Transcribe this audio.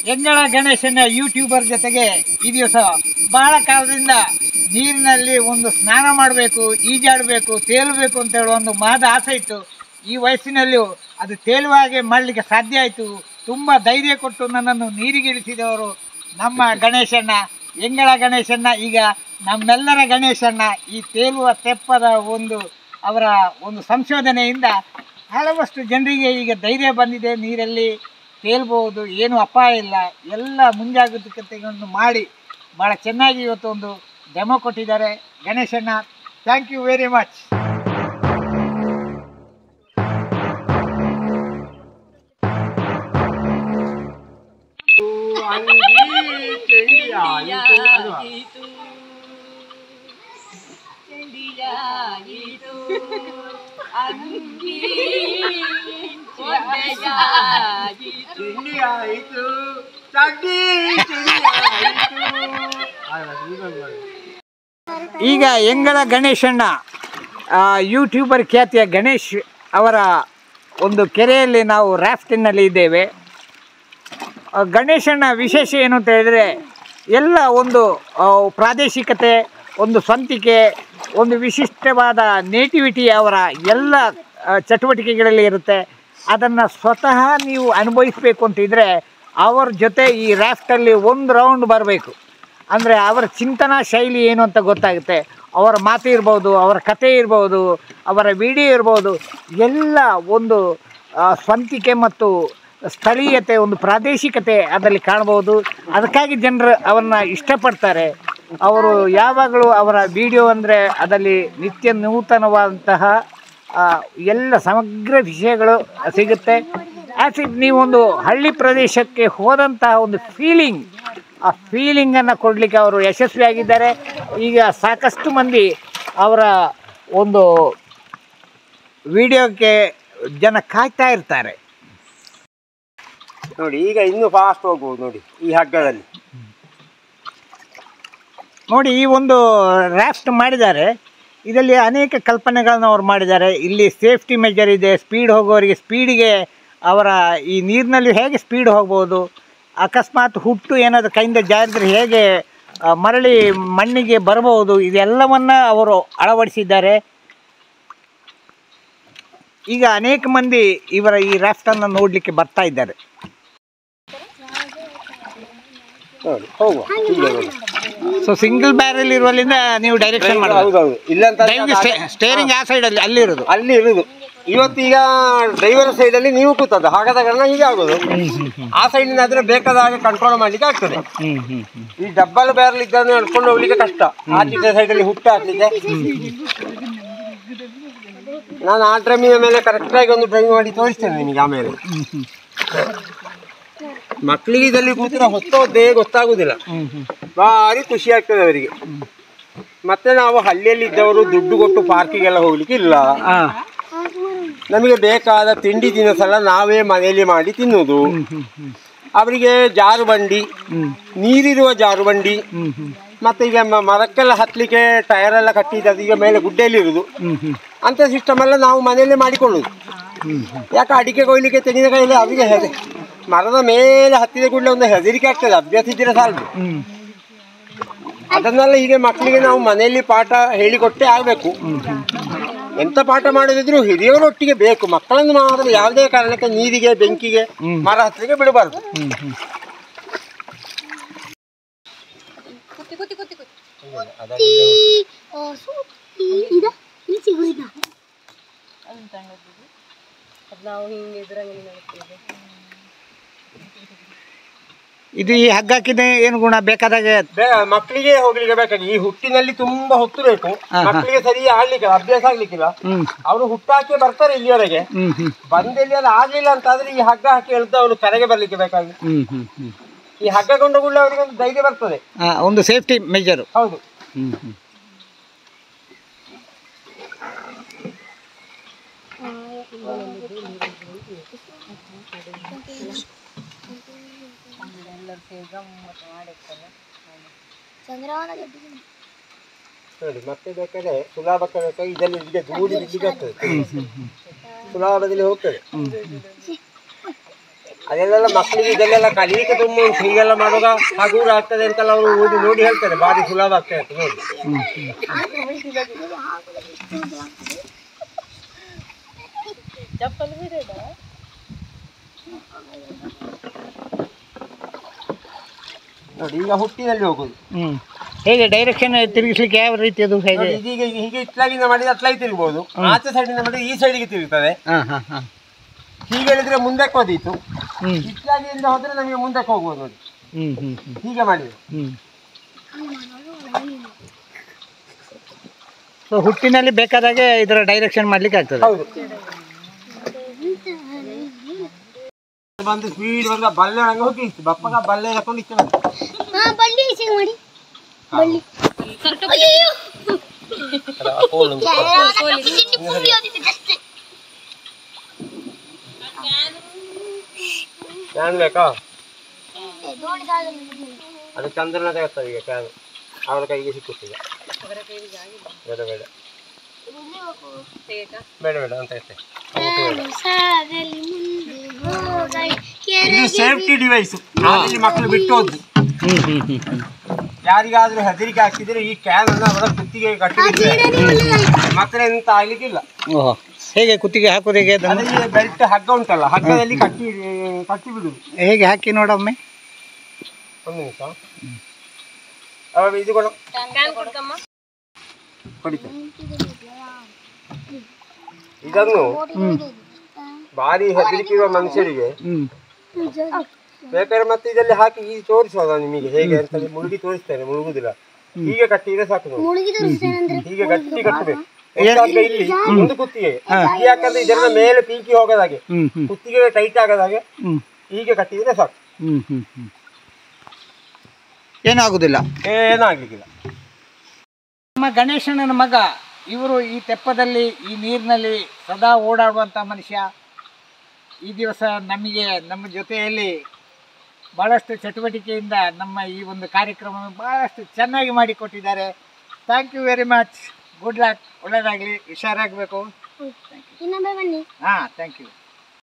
ಹೆಂಗಳ ಗಣೇಶನ ಯೂಟ್ಯೂಬರ್ ಜೊತೆಗೆ ಈ ದಿವಸ ಬಹಳ ಕಾಲದಿಂದ ನೀರಿನಲ್ಲಿ ಒಂದು ಸ್ನಾನ ಮಾಡಬೇಕು ಈಜಾಡಬೇಕು ತೇಲಬೇಕು ಅಂತ ಹೇಳುವ ಒಂದು ಮಹದ ಆಸೆ ಇತ್ತು ಈ ವಯಸ್ಸಿನಲ್ಲಿಯೂ ಅದು ತೇಲುವ ಹಾಗೆ ಮಾಡಲಿಕ್ಕೆ ಸಾಧ್ಯ ಆಯಿತು ತುಂಬ ಧೈರ್ಯ ಕೊಟ್ಟು ನನ್ನನ್ನು ನೀರಿಗಿಳಿಸಿದವರು ನಮ್ಮ ಗಣೇಶಣ್ಣ ಹೆಂಗಳ ಗಣೇಶಣ್ಣ ಈಗ ನಮ್ಮೆಲ್ಲರ ಗಣೇಶಣ್ಣ ಈ ತೇಲುವ ತೆಪ್ಪದ ಒಂದು ಅವರ ಒಂದು ಸಂಶೋಧನೆಯಿಂದ ಹಲವಷ್ಟು ಜನರಿಗೆ ಈಗ ಧೈರ್ಯ ಬಂದಿದೆ ನೀರಲ್ಲಿ ತೇಲ್ಬೋದು ಏನು ಅಪಾಯ ಇಲ್ಲ ಎಲ್ಲ ಮುಂಜಾಗ್ರತೆಗಳನ್ನು ಮಾಡಿ ಭಾಳ ಚೆನ್ನಾಗಿ ಇವತ್ತು ಒಂದು ಡೆಮೋ ಕೊಟ್ಟಿದ್ದಾರೆ ಗಣೇಶಣ್ಣ ಥ್ಯಾಂಕ್ ಯು ವೆರಿ ಮಚ್ ತಿಂಡಿ ಆಯಿತು ಚಡ್ಡಿ ತಿಂಡಿ ಈಗ ಎಂಗಳ ಗಣೇಶಣ್ಣ ಆ, ಯೂಟ್ಯೂಬರ್ ಖ್ಯಾತಿಯ ಗಣೇಶ್ ಅವರ ಒಂದು ಕೆರೆಯಲ್ಲಿ ನಾವು ರಾಫ್ಟಿನಲ್ಲಿ ಇದ್ದೇವೆ ಆ, ಗಣೇಶಣ್ಣ ವಿಶೇಷ ಏನು ಅಂತ ಹೇಳಿದರೆ ಎಲ್ಲ ಒಂದು ಆ, ಪ್ರಾದೇಶಿಕತೆ ಒಂದು ಸ್ವಂತಿಕೆ ಒಂದು ವಿಶಿಷ್ಟವಾದ ನೇಟಿವಿಟಿ ಅವರ ಎಲ್ಲ ಆ, ಚಟುವಟಿಕೆಗಳಲ್ಲಿ ಇರುತ್ತೆ ಅದನ್ನು ಸ್ವತಃ ನೀವು ಅನುಭವಿಸಬೇಕು ಅಂತಿದ್ರೆ ಅವ್ರ ಜೊತೆ ಈ ರಾಫ್ಟಲ್ಲಿ ಒಂದು ರೌಂಡ್ ಬರಬೇಕು ಅಂದರೆ ಅವರ ಚಿಂತನಾ ಶೈಲಿ ಏನು ಅಂತ ಗೊತ್ತಾಗುತ್ತೆ ಅವರ ಮಾತು ಇರ್ಬೋದು ಅವರ ಕತೆ ಇರ್ಬೋದು ಅವರ ವಿಡಿಯೋ ಇರ್ಬೋದು ಎಲ್ಲ ಒಂದು ಆ, ಸ್ವಂತಿಕೆ ಮತ್ತು ಸ್ಥಳೀಯತೆ ಒಂದು ಪ್ರಾದೇಶಿಕತೆ ಅದರಲ್ಲಿ ಕಾಣ್ಬೋದು ಅದಕ್ಕಾಗಿ ಜನರು ಅವನ್ನ ಇಷ್ಟಪಡ್ತಾರೆ ಅವರು ಯಾವಾಗಲೂ ಅವರ ವಿಡಿಯೋ ಅಂದರೆ ಅದರಲ್ಲಿ ನಿತ್ಯ ನೂತನವಾದಂತಹ ಆ, ಎಲ್ಲ ಸಮಗ್ರ ವಿಷಯಗಳು ಸಿಗುತ್ತೆ ಆಸ್ ಇಫ್ ನೀವೊಂದು ಹಳ್ಳಿ ಪ್ರದೇಶಕ್ಕೆ ಹೋದಂತಹ ಒಂದು ಫೀಲಿಂಗ್ ಆ ಫೀಲಿಂಗನ್ನು ಕೊಡಲಿಕ್ಕೆ ಅವರು ಯಶಸ್ವಿಯಾಗಿದ್ದಾರೆ ಈಗ ಸಾಕಷ್ಟು ಮಂದಿ ಅವರ ಒಂದು ವಿಡಿಯೋಕ್ಕೆ ಜನ ಕಾಯ್ತಾ ಇರ್ತಾರೆ ನೋಡಿ ಈಗ ಇನ್ನು ಫಾಸ್ಟ್ ಹೋಗ್ಬೋದು ನೋಡಿ ಈ ಹಗ್ಗದಲ್ಲಿ ನೋಡಿ ಈ ಒಂದು ರ್ಯಾಫ್ಟ್ ಮಾಡಿದ್ದಾರೆ ಇದರಲ್ಲಿ ಅನೇಕ ಕಲ್ಪನೆಗಳನ್ನು ಅವ್ರು ಮಾಡಿದ್ದಾರೆ ಇಲ್ಲಿ ಸೇಫ್ಟಿ ಮೆಜರ್ ಇದೆ ಸ್ಪೀಡ್ ಹೋಗೋರಿಗೆ ಸ್ಪೀಡಿಗೆ ಅವರ ಈ ನೀರಿನಲ್ಲಿ ಹೇಗೆ ಸ್ಪೀಡ್ ಹೋಗ್ಬೋದು ಅಕಸ್ಮಾತ್ ಹುಟ್ಟು ಏನಾದರೂ ಕೈಯಿಂದ ಜಾರಿದ್ರೆ ಹೇಗೆ ಆ, ಮರಳಿ ಮಣ್ಣಿಗೆ ಬರಬಹುದು ಇದೆಲ್ಲವನ್ನ ಅವರು ಅಳವಡಿಸಿದ್ದಾರೆ ಈಗ ಅನೇಕ ಮಂದಿ ಇವರ ಈ ರ್ಯಾಫ್ಟನ್ನು ನೋಡಲಿಕ್ಕೆ ಬರ್ತಾ ಇದ್ದಾರೆ ನೋಡಿ ಹೋಗುವ ಹೀಗೆ ನೋಡಿ. ಸೊ ಸಿಂಗಲ್ ಬ್ಯಾರಲ್ ಇರುವಲ್ಲಿಂದ ನೀವು ಡೈರೆಕ್ಷನ್ ಮಾಡಬಹುದು ಹೌದೌದು ಇಲ್ಲಂತ ಸ್ಟೇರಿಂಗ್ ಆ ಸೈಡಲ್ಲಿ ಅಲ್ಲಿರೋದು ಅಲ್ಲಿ ಇರುದು ಇವತ್ತೀಗ ಡ್ರೈವರ್ ಸೈಡಲ್ಲಿ ನೀವು ಕೂತದ್ದು ಹಾಗಾದ ಕಾರಣ ಹೀಗೆ ಆಗೋದು ಆ ಸೈಡಿಂದ ಆದ್ರೆ ಬೇಕಾದ ಹಾಗೆ ಕಂಟ್ರೋಲ್ ಮಾಡ್ಲಿಕ್ಕೆ ಆಗ್ತದೆ ಈ ಡಬ್ಬಲ್ ಬ್ಯಾರಲ್ ಇದ್ದನ್ನು ನಡ್ಕೊಂಡು ಹೋಗ್ಲಿಕ್ಕೆ ಕಷ್ಟ ಆಚೆ ಸೈಡಲ್ಲಿ ಹುಟ್ಟು ಹಾಕ್ಲಿಕ್ಕೆ ನಾನು ಆ ಡ್ರಮ್ಮಿನ ಮೇಲೆ ಕರೆಕ್ಟಾಗಿ ಒಂದು ಡ್ರೈವ್ ಮಾಡಿ ತೋರಿಸ್ತೇನೆ ನಿಮಗೆ ಆಮೇಲೆ ಮಕ್ಕಳಿಗೆ ಇದರಲ್ಲಿ ಕೂತಿರ ಹೊತ್ತೋದೇ ಗೊತ್ತಾಗುದಿಲ್ಲ ಭಾರಿ ಖುಷಿ ಆಗ್ತದೆ ಅವರಿಗೆ ಮತ್ತೆ ನಾವು ಹಳ್ಳಿಯಲ್ಲಿ ಇದ್ದವರು ದುಡ್ಡು ಕೊಟ್ಟು ಪಾರ್ಕಿಗೆಲ್ಲ ಹೋಗ್ಲಿಕ್ಕೆ ಇಲ್ಲ ನಮಗೆ ಬೇಕಾದ ತಿಂಡಿ ತಿನಿಸೆಲ್ಲ ನಾವೇ ಮನೆಯಲ್ಲಿ ಮಾಡಿ ತಿನ್ನುವುದು ಅವರಿಗೆ ಜಾರು ಬಂಡಿ ನೀರಿರುವ ಜಾರು ಬಂಡಿ ಮತ್ತೆ ಈಗ ಮ- ಮರಕ್ಕೆಲ್ಲ ಹತ್ತಲಿಕ್ಕೆ ಟಯರ್ ಎಲ್ಲ ಕಟ್ಟಿದ್ದು ಈಗ ಮೇಲೆ ಗುಡ್ಡೆಯಲ್ಲಿ ಇರುದು ಅಂತ ಸಿಸ್ಟಮ್ ಎಲ್ಲ ನಾವು ಮನೆಯಲ್ಲೇ ಮಾಡಿಕೊಳ್ಳುದು ಯಾಕೆ ಅಡಿಕೆ ಕೊಯ್ಲಿಕ್ಕೆ ತೆಂಗಿನಕಾಯಿಲ್ಲ ಅವರಿಗೆ ಹೆದೆ ಮರದ ಮೇಲೆ ಹತ್ತಿದ ಕೂಡಲೇ ಒಂದು ಹೆದರಿಕೆ ಆಗ್ತದೆ ಅಭ್ಯಾಸ ಇದ್ದರೆ ಸಾಲದು ಅದನ್ನೆಲ್ಲ ಹೀಗೆ ಮಕ್ಕಳಿಗೆ ನಾವು ಮನೆಯಲ್ಲಿ ಪಾಠ ಹೇಳಿಕೊಟ್ಟೆ ಆಗಬೇಕು ಎಂತ ಪಾಠ ಮಾಡೋದಿದ್ರು ಹಿರಿಯವರೊಟ್ಟಿಗೆ ಬೇಕು ಮಕ್ಕಳನ್ನು ಮಾತ್ರ ಯಾವುದೇ ಕಾರಣಕ್ಕೆ ನೀರಿಗೆ ಬೆಂಕಿಗೆ ಮರ ಹತ್ತಿಗೆ ಬಿಡಬಾರ್ದು ಕುತ್ತಿ ಕುತ್ತಿ ಕುತ್ತಿ ಕುತ್ತಿ ಇದ ಇಲ್ಲಿ ಸಿಗುವುದಿಲ್ಲ ಇದು ಈ ಹಗ್ಗ ಹಾಕಿದ್ರೆ ಏನು ಗುಣ ಬೇಕಾದಾಗ ಬೇ- ಮಕ್ಕಳಿಗೆ ಹೋಗ್ಲಿಕ್ಕೆ ಬೇಕಾಗಿ ಈ ಹುಟ್ಟಿನಲ್ಲಿ ತುಂಬಾ ಹೊತ್ತು ಬೇಕು ಹಾ, ಹಾ. ಮಕ್ಕಳಿಗೆ ಸರಿ ಆಗ್ಲಿಕ್ಕೆ ಅಭ್ಯಾಸ ಆಗ್ಲಿಕ್ಕಿಲ್ಲ ಹ್ಮ್ ಅವರು ಹುಟ್ಟಾಕಿ ಬರ್ತಾರೆ ಇಲ್ಲಿವರೆಗೆ ಹ್ಮ್ ಹ್ಮ್ ಬಂದಲ್ಲಿ ಅದು ಆಗ್ಲಿಲ್ಲ ಅಂತ ಆದ್ರೆ ಈ ಹಗ್ಗ ಹಾಕಿ ಎಳ್ದು ಅವರು ಕರೆಗೆ ಬರ್ಲಿಕ್ಕೆ ಬೇಕಾಗಿ ಹ್ಮ್ ಹ್ಮ್ ಹ್ಮ್ ಈ ಹಗ್ಗ ಕೊಂಡ ಕೂಡಲೇ ಅವರಿಗೆ ಒಂದು ಧೈರ್ಯ ಬರ್ತದೆ ಆ, ಒಂದು ಸೇಫ್ಟಿ ಮೆಜರು ಹೌದು ಹ್ಮ್ ಹ್ಮ್ ಚಂದ್ರವನ ಗಡ್ಡಿ ನೋಡಿ ಮತ್ತೆ ಬೇಕಾದ್ರೆ ಸುಲಾಭಕ್ಕೆ ಬೇಕಾಗಿ ಇದರಲ್ಲಿ ಇದಕ್ಕೆ ದೂಡಿ ಬಿಡ್ಲಿಕ್ಕೆ ಆಗ್ತದೆ ಸುಲಾಭದಲ್ಲಿ ಹೋಗ್ತದೆ ಅದೆಲ್ಲ ಮಕ್ಕಳಿಗೆ ಇದೆಲ್ಲ ಕಲಿಲಿಕ್ಕೆ ತುಂಬ ಉಂಟು ಹೀಗೆಲ್ಲ ಮಾಡುವಾಗ ಹಗೂರ ಆಗ್ತದೆ ಅಂತೆಲ್ಲ ಅವರು ಓದಿ ನೋಡಿ ಹೇಳ್ತಾರೆ ಭಾರಿ ಸುಲಭ ಆಗ್ತದೆ ಅಂತ ನೋಡಿ ನೋಡಿ ಈಗ ಹುಟ್ಟಿನಲ್ಲಿ ಹೋಗುದು ಹ್ಮ್ ಹೇಗೆ ಡೈರೆಕ್ಷನ್ ತಿರುಗಿಸ್ಲಿಕ್ಕೆ ಯಾವ ರೀತಿ ಅದು ಹೇಗೆ ನೋಡಿ, ಇದೀಗ ಹೀಗೆ ಇಟ್ಲಾಗಿಂದ ಮಾಡಿದ್ರೆ ಅಟ್ಲಾಗಿ ತಿರುಗಬಹುದು ಆಚೆ ಸೈಡಿಂದ ಮಾಡಿದ್ರೆ ಈ ಸೈಡಿಗೆ ತಿರುಗ್ತದೆ ಹಾ ಹಾ ಹಾ ಹೀಗೆ ಹೇಳಿದ್ರೆ ಮುಂದಕ್ಕೆ ಹೋದೀತು ಹ್ಮ್ ಇಟ್ಲಾಗಿಯಿಂದ ಹೋದ್ರೆ ನಮಗೆ ಮುಂದಕ್ಕೆ ಹೋಗ್ಬೋದು ನೋಡಿ ಹ್ಮ್ ಹ್ಮ್ ಹ್ಮ್ ಹೀಗೆ ಮಾಡಿದ್ರು ಹ್ಮ್ ಸೊ ಹುಟ್ಟಿನಲ್ಲಿ ಬೇಕಾದಾಗೆ ಇದರ ಡೈರೆಕ್ಷನ್ ಮಾಡ್ಲಿಕ್ಕೆ ಆಗ್ತದೆ ಹೌದು ಬಂದು ಸ್ಪೀಡ್ ಬಂದ ಬಲ್ಲೆ ಒಳಗೆ ಹೋಗಿ ಇತ್ತು ಬಪ್ಪಗ ಬಲ್ಲೆ ಹಾಕೊಂಡು ಇತ್ತು ಬಂತು. ಹಾ ಬಳ್ಳಿ ಈಚೆಗೆ ಮಾಡಿ ಬಳ್ಳಿ ಅಯ್ಯಯ್ಯೋ. ತಿಂಡಿ ಪುಡಿ ಓದಿದ್ದು just. ಫ್ಯಾನ್ ಬೇಕಾ ಏ, ದೋಣಿ ಸಾಲಲ್ಲಿ ಬಿಡ್ಲಿ. ಅದು ಚಂದ್ರನ ತೆಗೆಸ್ತದೆ ಈಗ ಫ್ಯಾನ್ ಅವರ ಕೈಗೆ ಸಿಕ್ಕುತ್ತೀಗ ಬೇಡ ಬೇಡ ಬೇಡ ಬೇಡ ಅಂತ ಇರ್ತೇನೆ ನಾನು ಸಾಗಲಿ ಮುಂದೆ ಹೋಗಲಿ ಇದು ಕೆರೆಗೆ ಸೇಫ್ಟಿ ಡಿವೈಸ್ ಅಲ್ಲಿ ಮಕ್ಕಳು ಬಿಟ್ಟು ಹೋದ್ದು ಹ್ಮ್ ಹ್ಮ್ ಹ್ಮ್ ಹ್ಮ್ ಯಾರಿಗಾದ್ರೂ ಹೆದರಿಕೆ ಆಗ್ತಿದ್ರೆ ಈ ಕ್ಯಾನ್ ಅನ್ನು ಅವರ ಕುತ್ತಿಗೆ ಕಟ್ಟಿದ್ರೆ ಮತ್ತೆ ಎಂತ ಆಗ್ಲಿಕ್ಕಿಲ್ಲ ಓಹೋ ಹೇಗೆ ಕುತ್ತಿಗೆ ಹಾಕೋದು ಹೇಗೆ ಅದನ್ನು ಅದರಲ್ಲಿ ಬೆಲ್ಟ್ ಹಗ್ಗ ಉಂಟಲ್ಲ ಹಗ್ಗದಲ್ಲಿ ಕಟ್ಟಿ ಕಟ್ಟಿ ಬಿಡುದು ಹೇಗೆ ಹಾಕಿ ನೋಡೊಮ್ಮೆ ಒಂದು ನಿಮಿಷ ಅವಾಗ ಇದು ಕೊಡು ಕೊಡಿತ ಇದನ್ನು ಭಾರಿ ಹೆದರಿಕೆ ಇರುವ ಮನುಷ್ಯರಿಗೆ ಹ್ಮ್ ಬೇಕಾದ್ರೆ ಮತ್ತೆ ಇದರಲ್ಲಿ ಹಾಕಿ ಈ ತೋರಿಸೋದ ನಿಮಗೆ ಹೇಗೆ ಅಂತ ಮುಳುಗಿ ತೋರಿಸ್ತೇನೆ ಮುಳುಗುದಿಲ್ಲ ಹೀಗೆ ಕಟ್ಟಿದ್ರೆ ಸಾಕು ನೋಡಿ. ಮುಳುಗಿ ತೋರಿಸ್ತೇನೆ ಹೀಗೆ ಗಟ್ಟಿ ಕಟ್ಟಬೇಕು ಇಲ್ಲಿ ಒಂದು ಕುತ್ತಿಗೆ ಇದು ಯಾಕಂದ್ರೆ ಇದರ ಮೇಲೆ ಪೀಕಿ ಹೋಗದಾಗೆ ಹ್ಮ್ ಹ್ಮ್ ಕುತ್ತಿಗೆ ಟೈಟ್ ಆಗದಾಗೆ ಹ್ಮ್ ಹೀಗೆ ಕಟ್ಟಿದ್ರೆ ಸಾಕು ಹ್ಮ್ ಹ್ಮ್ ಹ್ಮ್ ಏನಾಗುದಿಲ್ಲ ಏನಾಗ್ಲಿಕ್ಕಿಲ್ಲ ನಮ್ಮ ಗಣೇಶಣ್ಣನ ಮಗ ಇವರು ಈ ತೆಪ್ಪದಲ್ಲಿ ಈ ನೀರಿನಲ್ಲಿ ಸದಾ ಓಡಾಡುವಂಥ ಮನುಷ್ಯ ಈ ದಿವಸ ನಮಗೆ ನಮ್ಮ ಜೊತೆಯಲ್ಲಿ ಭಾಳಷ್ಟು ಚಟುವಟಿಕೆಯಿಂದ ನಮ್ಮ ಈ ಒಂದು ಕಾರ್ಯಕ್ರಮವನ್ನು ಭಾಳಷ್ಟು ಚೆನ್ನಾಗಿ ಮಾಡಿಕೊಟ್ಟಿದ್ದಾರೆ thank you very much good luck ಒಳ್ಳೆಯದಾಗಲಿ ಹುಷಾರಾಗಬೇಕು ಇನ್ನೊಮ್ಮೆ ಬನ್ನಿ ಹಾಂ ಥ್ಯಾಂಕ್ ಯು